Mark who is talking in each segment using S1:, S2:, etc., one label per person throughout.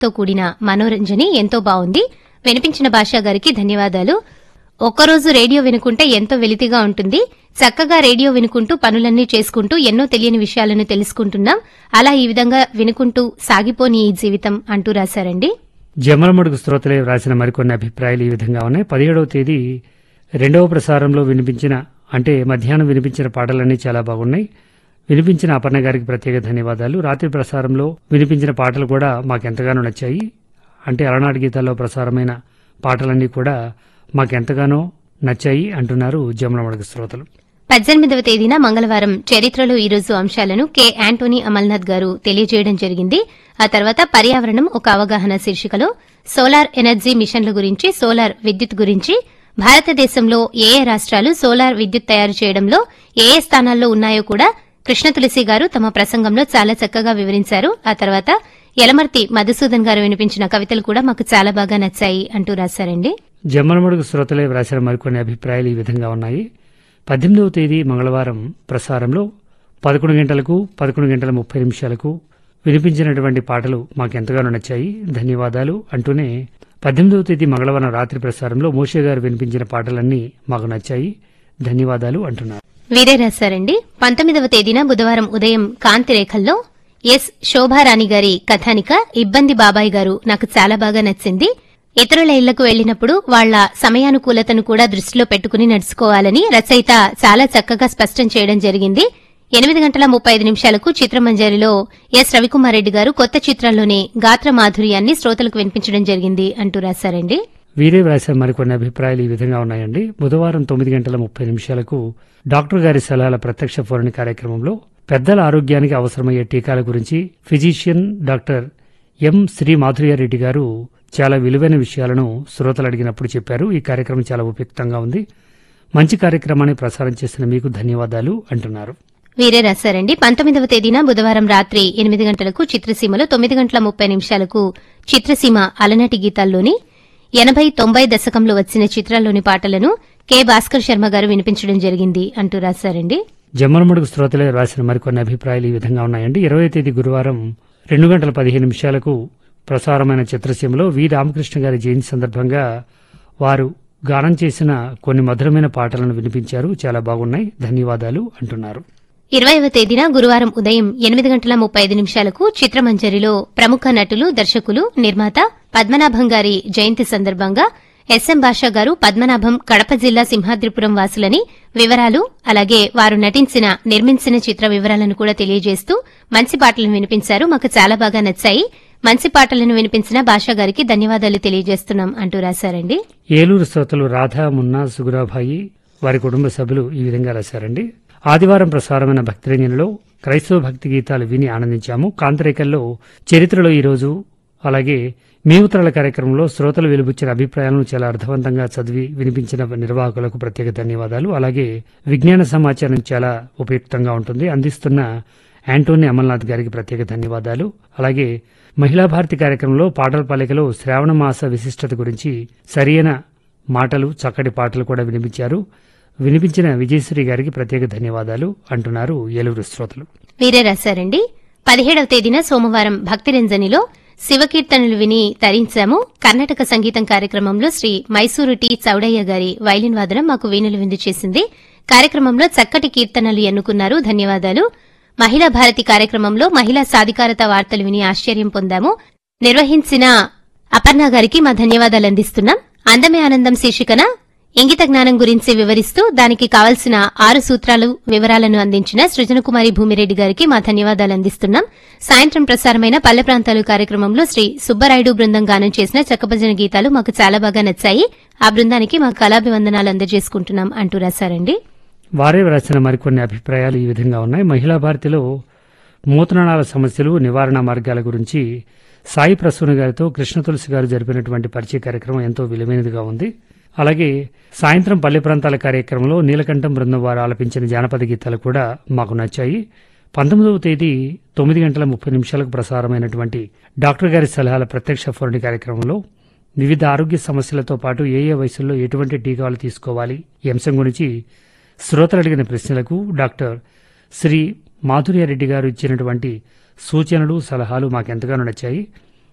S1: తో కూడిన మనోరంజని ఎంతో బావుంది వినిపించిన భాషా గారికి ధన్యవాదాలు ఒక్కరోజు రేడియో వినుకుంటే ఎంతో వెలితిగా ఉంటుంది చక్కగా రేడియో వినుకుంటూ పనులన్నీ చేసుకుంటూ ఎన్నో తెలియని విషయాలను తెలుసుకుంటున్నాం అలా ఈ విధంగా వినుకుంటూ సాగిపోని ఈ జీవితం అంటూ రాశారండి
S2: జమలమడుగు శ్రోతలే వ్రాసిన మరికొన్ని అభిప్రాయాలు ఈ విధంగా ఉన్నాయి పదిహేడవ తేదీ రెండవ ప్రసారంలో వినిపించిన అంటే మధ్యాహ్నం వినిపించిన పాటలన్నీ చాలా బాగున్నాయి వినిపించిన అపర్ణ గారికి ప్రత్యేక ధన్యవాదాలు రాత్రి ప్రసారంలో వినిపించిన పాటలు కూడా మాకెంతగానో నచ్చాయి అంటే అలనాటి గీతాల్లో ప్రసారమైన పాటలన్నీ కూడా మాకెంతగానో నచ్చాయి అంటున్నారు జమలమడుగు శ్రోతలు
S1: పద్దెనిమిదవ తేదీన మంగళవారం చరిత్రలో ఈరోజు అంశాలను కె యాంటోనీ అమల్నాథ్ గారు తెలియజేయడం జరిగింది ఆ తర్వాత పర్యావరణం ఒక అవగాహన శీర్షికలో సోలార్ ఎనర్జీ మిషన్ల గురించి సోలార్ విద్యుత్ గురించి భారతదేశంలో ఏ ఏ రాష్ట్రాలు సోలార్ విద్యుత్ తయారు చేయడంలో ఏ ఏ స్థానాల్లో ఉన్నాయో కూడా కృష్ణ తులసి గారు తమ ప్రసంగంలో చాలా చక్కగా వివరించారు ఆ తర్వాత యలమర్తి మధుసూదన్ గారు వినిపించిన కవితలు కూడా మాకు చాలా బాగా నచ్చాయి అంటూ రాశారండి
S2: జమ్మలమడుగు శ్రోతలే వ్రాసిన మరికొన్ని అభిప్రాయాలు ఈ విధంగా ఉన్నాయి పద్దెనిమిదవ తేదీ మంగళవారం ప్రసారంలో పదకొండు గంటలకు పదకొండు గంటల ముప్పై నిమిషాలకు వినిపించినటువంటి పాటలు మాకెంతగానో నచ్చాయి ధన్యవాదాలు అంటూనే పద్దెనిమిదవ తేదీ మంగళవారం రాత్రి ప్రసారంలో మోషే గారు వినిపించిన పాటలన్నీ మాకు నచ్చాయి ధన్యవాదాలు అంటున్నారు
S1: వీరే రాశారండి పంతొమ్మిదవ తేదీన బుధవారం ఉదయం కాంతి రేఖల్లో ఎస్ శోభారాణి గారి కథానిక ఇబ్బంది బాబాయ్ గారు నాకు చాలా బాగా నచ్చింది ఇతరుల ఇళ్లకు వెళ్లినప్పుడు వాళ్ల సమయానుకూలతను కూడా దృష్టిలో పెట్టుకుని నడుచుకోవాలని రచయిత చాలా చక్కగా స్పష్టం చేయడం జరిగింది ఎనిమిది గంటల ముప్పై ఐదు నిమిషాలకు చిత్రమంజరిలో ఎస్ రవికుమార్ రెడ్డి గారు కొత్త చిత్రంలోని గాత్ర మాధుర్యాన్ని శ్రోతలకు వినిపించడం జరిగింది అంటూ రాశారండి
S2: వీరే వ్రాసిన మరికొన్ని అభిప్రాయాలు ఈ విధంగా ఉన్నాయండి బుధవారం తొమ్మిది గంటల ముప్పై నిమిషాలకు డాక్టర్ గారి సలహాల ప్రత్యక్ష ఫోరణ కార్యక్రమంలో పెద్దల ఆరోగ్యానికి అవసరమయ్యే టీకాల గురించి physician doctor M Sri Madhurya Reddy గారు చాలా విలువైన విషయాలను శ్రోతలు అడిగినప్పుడు చెప్పారు ఈ కార్యక్రమం చాలా ఉపయుక్తంగా ఉంది మంచి కార్యక్రమాన్ని ప్రసారం చేసిన మీకు ధన్యవాదాలు అంటున్నారు
S1: వీరే రాశారండి పంతొమ్మిదవ తేదీన బుధవారం రాత్రి ఎనిమిది గంటలకు చిత్రసీమలో తొమ్మిది గంటల ముప్పై నిమిషాలకు చిత్రసీమ అలనాటి గీతాల్లోని ఎనభై తొంభై దశకంలో వచ్చిన చిత్రాల్లోని పాటలను కె భాస్కర్ శర్మ గారు వినిపించడం జరిగింది అంటూ రాశారండి
S2: జమ్మలమడుగు శ్రోతలే రాసిన మరికొన్ని అభిప్రాయాలు ఈ విధంగా ఉన్నాయండి ఇరవై తేదీ గురువారం రెండు గంటల పదిహేను నిమిషాలకు ప్రసారమైన చిత్రసీమలో వి రామకృష్ణ గారి జయంతి సందర్భంగా వారు గానం చేసిన కొన్ని మధురమైన పాటలను వినిపించారు చాలా బాగున్నాయి ధన్యవాదాలు అంటున్నారు
S1: ఇరవైవ తేదీన గురువారం ఉదయం ఎనిమిది గంటల ముప్పై ఐదు నిమిషాలకు చిత్రమంజరిలో ప్రముఖ నటులు దర్శకులు నిర్మాత పద్మనాభం గారి జయంతి సందర్భంగా ఎస్ఎం భాషా గారు పద్మనాభం కడప జిల్లా సింహాద్రిపురం వాసులని వివరాలు అలాగే వారు నటించిన నిర్మించిన చిత్ర వివరాలను కూడా తెలియజేస్తూ మంచి పాటలను వినిపించారు మాకు చాలా బాగా నచ్చాయి మంచి పాటలను వినిపించిన భాషా గారికి ధన్యవాదాలు తెలియజేస్తున్నాం అంటూ రాశారండి
S2: ఏలూరు శ్రోతలు రాధా మున్నా సుగురాభాయి వారి కుటుంబ సభ్యులు ఈ విధంగా రాశారండి ఆదివారం ప్రసారమైన భక్తిరంజనలో క్రైస్తవ భక్తి గీతాలు విని ఆనందించాము కాంతరేకల్లో చరిత్రలో ఈరోజు అలాగే మేవుతరాల కార్యక్రమంలో శ్రోతలు వెలుబుచ్చిన అభిప్రాయాలను చాలా అర్థవంతంగా చదివి వినిపించిన నిర్వాహకులకు ప్రత్యేక ధన్యవాదాలు అలాగే విజ్ఞాన సమాచారం చాలా ఉపయుక్తంగా ఉంటుంది అందిస్తున్న యాంటోనీ అమల్నాథ్ గారికి ప్రత్యేక ధన్యవాదాలు అలాగే మహిళా భారతి కార్యక్రమంలో పాటల పాలికలో శ్రావణ మాస విశిష్టత గురించి సరియైన మాటలు చక్కటి పాటలు కూడా వినిపించారు వినిపించిన విజయశ్రీ గారికి ప్రత్యేక ధన్యవాదాలు అంటున్నారు ఏలూరు శ్రోతలు
S1: వీరే రాశారండి పదిహేడవ తేదీన సోమవారం భక్తిరంజనిలో శివకీర్తనలు విని తరించాము కర్ణాటక సంగీతం కార్యక్రమంలో శ్రీ మైసూరు టి చౌడయ్య గారి వైలిన్ వాదనం మాకు వీణులు విందు చేసింది కార్యక్రమంలో చక్కటి కీర్తనలు ఎన్నుకున్నారు ధన్యవాదాలు మహిళా భారతి కార్యక్రమంలో మహిళా సాధికారత వార్తలు విని ఆశ్చర్యం పొందాము నిర్వహించిన అపర్ణ గారికి మా ధన్యవాదాలు అందిస్తున్నాం అందమే ఆనందం శీర్షికన ఇంగిత జ్ఞానం గురించి వివరిస్తూ దానికి కావలసిన ఆరు సూత్రాలు వివరాలను అందించిన సృజనకుమారి భూమిరెడ్డి గారికి మా ధన్యవాదాలు అందిస్తున్నాం సాయంత్రం ప్రసారమైన పల్లె ప్రాంతాలు కార్యక్రమంలో శ్రీ సుబ్బరాయుడు బృందం గానం చేసిన చక్కభజన గీతాలు మాకు చాలా బాగా నచ్చాయి ఆ బృందానికి మా కళాభివందనాలు అందజేసుకుంటున్నాం అంటూ రాశారండి
S2: వారే వ్రాసిన మరికొన్ని అభిప్రాయాలు ఈ విధంగా ఉన్నాయి మహిళా భారతిలో మూత్రనాళాల సమస్యలు నివారణ మార్గాల గురించి సాయి ప్రసూన గారితో కృష్ణ తులసి గారు జరిపినటువంటి పరిచయ కార్యక్రమం ఎంతో విలువైనదిగా ఉంది అలాగే సాయంత్రం పల్లె ప్రాంతాల కార్యక్రమంలో నీలకంఠం బృందం వారు ఆలపించిన జానపద గీతాలు కూడా మాకు నచ్చాయి పంతొమ్మిదవ తేదీ తొమ్మిది గంటల ముప్పై నిమిషాలకు ప్రసారమైనటువంటి డాక్టర్ గారి సలహాల ప్రత్యక్ష ఫోరణి కార్యక్రమంలో వివిధ ఆరోగ్య సమస్యలతో పాటు ఏ ఏ వయసుల్లో ఎటువంటి టీకాలు తీసుకోవాలి ఈ అంశం గురించి శ్రోతలు అడిగిన ప్రశ్నలకు డాక్టర్ శ్రీ మాధుర్యారెడ్డి గారు ఇచ్చినటువంటి సూచనలు సలహాలు మాకెంతగానో నచ్చాయి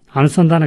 S2: అనుసంధాన